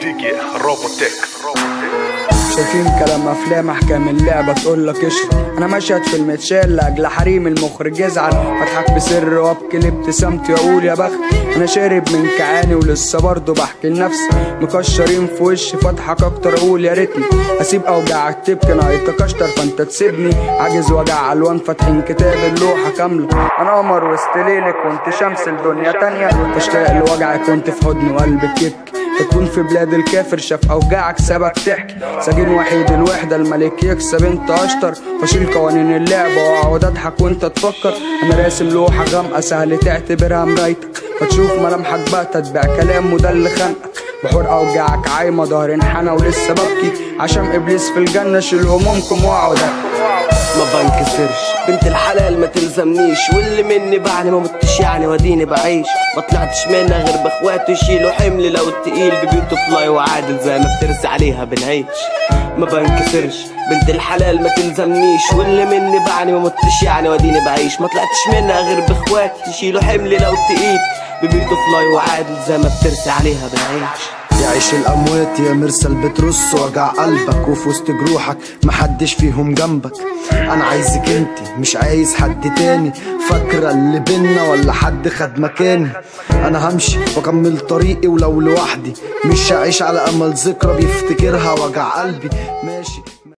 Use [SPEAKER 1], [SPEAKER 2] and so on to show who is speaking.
[SPEAKER 1] ديجي روبوتك
[SPEAKER 2] شايفين كلام افلام احكام اللعبه تقول لك اشرب انا مشهد في المتشال لاجل حريم المخرج يزعل اضحك بسر وابكي لابتسامتي واقول يا بخت انا شارب من كعاني ولسه برضه بحكي لنفسي مكشرين في وشي فاضحك اكتر اقول يا ريتني اسيب اوجعك تبكي انا اشطر فانت تسيبني عاجز وجع الوان فاتحين كتاب اللوحه كامله انا قمر وسط ليلك وانت شمس الدنيا تانية تشتاق لوجعك وانت في حضني وقلبك يبكي تكون في بلاد الكافر شاف اوجاعك سابك تحكي سجين وحيد الوحدة الملك يكسب انت اشطر فشيل قوانين اللعبة واقعد اضحك وانت تفكر انا راسم لوحة غامقة سهل تعتبرها مرايتك فتشوف ملامحك بقى تتبع كلام وده اللي خانقك بحور اوجاعك عايمة ظهر انحنى ولسه ببكي عشان ابليس في الجنة شيل همومكم واقعد
[SPEAKER 3] ما بنكسرش بنت الحلال ما تلزمنيش واللي مني بعد ما متش يعني وديني بعيش ما طلعتش منها غير باخواتي يشيلوا حملي لو التقيل ببيوت فلاي وعادل زي ما بترسي عليها بنعيش ما بنكسرش بنت الحلال ما تلزمنيش واللي مني بعد ما متش يعني وديني بعيش ما طلعتش منها غير باخواتي يشيلوا حملي لو التقيل ببيوت فلاي وعادل زي ما بترسي عليها بنعيش
[SPEAKER 4] يعيش الأموات يا مرسل بترص وجع قلبك وفي وسط جروحك محدش فيهم جنبك أنا عايزك انت مش عايز حد تاني فاكرة اللي بينا ولا حد خد مكاني أنا همشي وأكمل طريقي ولو لوحدي مش هعيش على أمل ذكرى بيفتكرها وجع قلبي ماشي